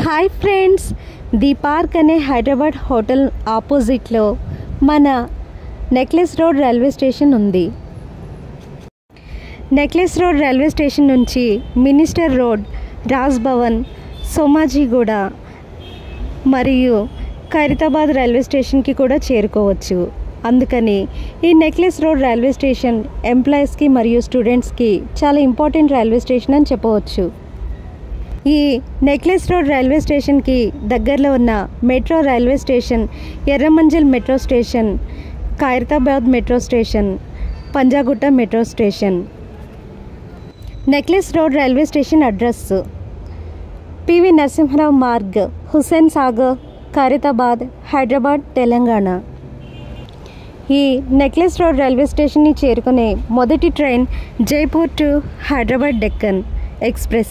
hi friends the park అనే Hyderabad hotel ఆపోజిట్లో మన నెక్లెస్ రోడ్ రైల్వే స్టేషన్ ఉంది నెక్లెస్ రోడ్ రైల్వే స్టేషన్ నుంచి మినిస్టర్ రోడ్ రాజ్ భవన్ సోమాజిగూడ మరియు ఖైరతాబాద్ రైల్వే స్టేషన్కి కూడా చేరుకోవచ్చు అందుకని ఈ నెక్లెస్ రోడ్ రైల్వే స్టేషన్ ఎంప్లాయీస్కి మరియు స్టూడెంట్స్కి చాలా ఇంపార్టెంట్ రైల్వే స్టేషన్ అని చెప్పవచ్చు ఈ నెక్లెస్ రోడ్ రైల్వే స్టేషన్కి దగ్గరలో ఉన్న metro railway station Erramanzil metro station Khairatabad metro station Panjagutta metro station necklace road railway station address PV Narasimha Rao Marg Hussain Sagar Khairatabad Hyderabad Telangana ఈ నెక్లెస్ రోడ్ రైల్వే స్టేషన్ని చేరుకునే మొదటి train Jaipur to Hyderabad Deccan express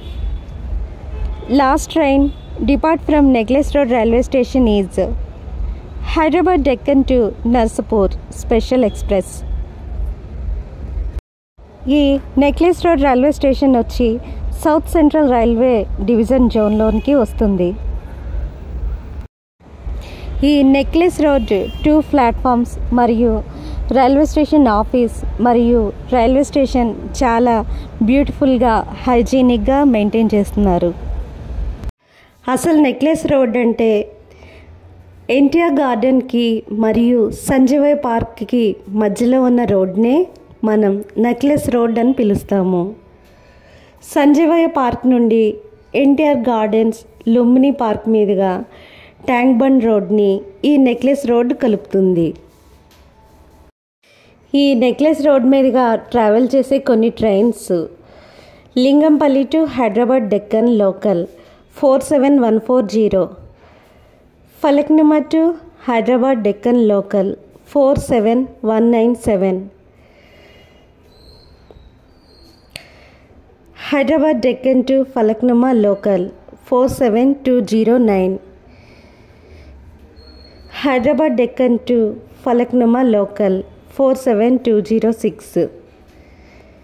last train depart from necklace road railway station is Hyderabad Deccan to Narsapur special express ఈ necklace road railway station వచ్చి south central railway division జోన్లోనికి వస్తుంది ఈ necklace road two platforms మరియు రైల్వే స్టేషన్ ఆఫీస్ మరియు రైల్వే స్టేషన్ చాలా బ్యూటిఫుల్గా హైజీనిక్గా maintain చేస్తున్నారు అసలు నెక్లెస్ రోడ్ అంటే ఎన్టీఆర్ గార్డెన్కి మరియు సంజీవయ్య పార్క్కి మధ్యలో ఉన్న రోడ్నే మనం నెక్లెస్ రోడ్ అని పిలుస్తాము సంజీవయ్య పార్క్ నుండి ఎన్టీఆర్ గార్డెన్స్ లుంబిని పార్క్ మీదుగా ట్యాంక్ బండ్ రోడ్ని ఈ నెక్లెస్ రోడ్ కలుపుతుంది ఈ నెక్లెస్ రోడ్ మీదుగా ట్రావెల్ చేసే కొన్ని trains Lingampally to Hyderabad Deccan local four seven one four zero Falaknuma to Hyderabad Deccan local four seven one nine seven Hyderabad Deccan to Falaknuma local four seven two zero nine Hyderabad Deccan to Falaknuma local four seven two zero six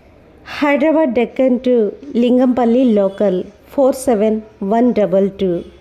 Hyderabad Deccan to Lingampally local four seven one double two